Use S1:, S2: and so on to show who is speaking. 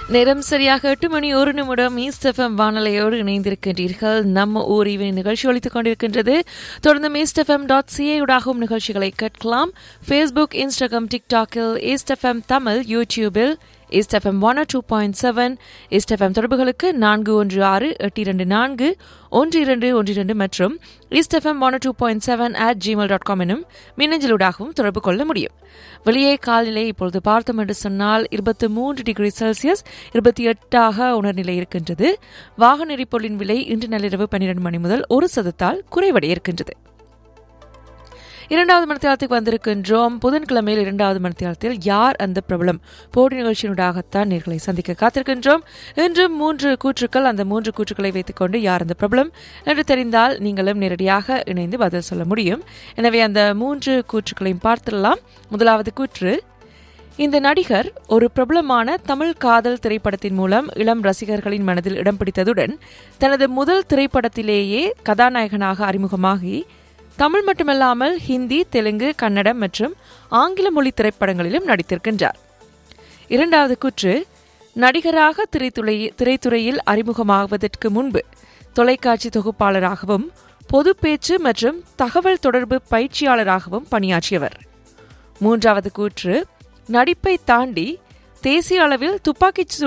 S1: நேரம் சரியாக எட்டு மணி ஒரு நிமிடம் ஈஸ்ட் எஃப்எம் வானொலியோடு இணைந்திருக்கின்றீர்கள் நம்ம ஊர் இவன் நிகழ்ச்சி ஒழித்துக் கொண்டிருக்கின்றது தொடர்ந்து ஈஸ்ட் எஃப்எம் டாட் சிஏ ஊடாகவும் நிகழ்ச்சிகளை கேட்கலாம் ஃபேஸ்புக் இன்ஸ்டாகிராம் டிக்டாக்கில் ஈஸ்ட் எஃப்எம் தமிழ் யூடியூபில் east FM one two point seven east FM தொடர்புகளுக்கு நான்கு ஒன்று ஆறு எட்டு இரண்டு நான்கு ஒன்று இரண்டு ஒன்று இரண்டு மற்றும் east FM one two point seven at Gmail dot com எனும் மின்னஞ்சலூடாகவும் தொடர்பு கொள்ள முடியும் வெளியே காலநிலை இப்பொழுது பார்த்தோம் என்று சொன்னால் இருபத்தி மூன்று டிகிரி செல்சியஸ் இருபத்தி எட்டாக உணர்நிலை இருக்கின்றது வாகன எரிபொருளின் விலை இன்று நள்ளிரவு பன்னிரண்டு மணி முதல் ஒரு சதத்தால் குறைவடைய இருக்கின்றது இரண்டாவது மணித்தியாலத்துக்கு வந்திருக்கின்றோம் புதன்கிழமையில் இரண்டாவது மணித்தியாலத்தில் யார் அந்த பிரபலம் போட்டி நிகழ்ச்சியினூடாகத்தான் நேர்களை சந்திக்க காத்திருக்கின்றோம் இன்றும் மூன்று கூற்றுக்கள் அந்த மூன்று கூற்றுக்களை வைத்துக்கொண்டு யார் அந்த பிரபலம் என்று தெரிந்தால் நீங்களும் நேரடியாக இணைந்து பதில் சொல்ல முடியும் எனவே அந்த மூன்று கூற்றுக்களையும் பார்த்துடலாம் முதலாவது கூற்று இந்த நடிகர் ஒரு பிரபலமான தமிழ் காதல் திரைப்படத்தின் மூலம் இளம் ரசிகர்களின் மனதில் இடம் பிடித்ததுடன் தனது முதல் திரைப்படத்திலேயே கதாநாயகனாக அறிமுகமாகி தமிழ் மட்டுமல்லாமல் ஹிந்தி தெலுங்கு கன்னடம் மற்றும் ஆங்கில மொழி திரைப்படங்களிலும் நடித்திருக்கின்றார் இரண்டாவது கூற்று நடிகராக திரைத்துறை திரைத்துறையில் அறிமுகமாகுவதற்கு முன்பு தொலைக்காட்சி தொகுப்பாளராகவும் பொது பேச்சு மற்றும் தகவல் தொடர்பு பயிற்சியாளராகவும் பணியாற்றியவர் மூன்றாவது கூற்று நடிப்பை தாண்டி தேசிய அளவில் துப்பாக்கிச்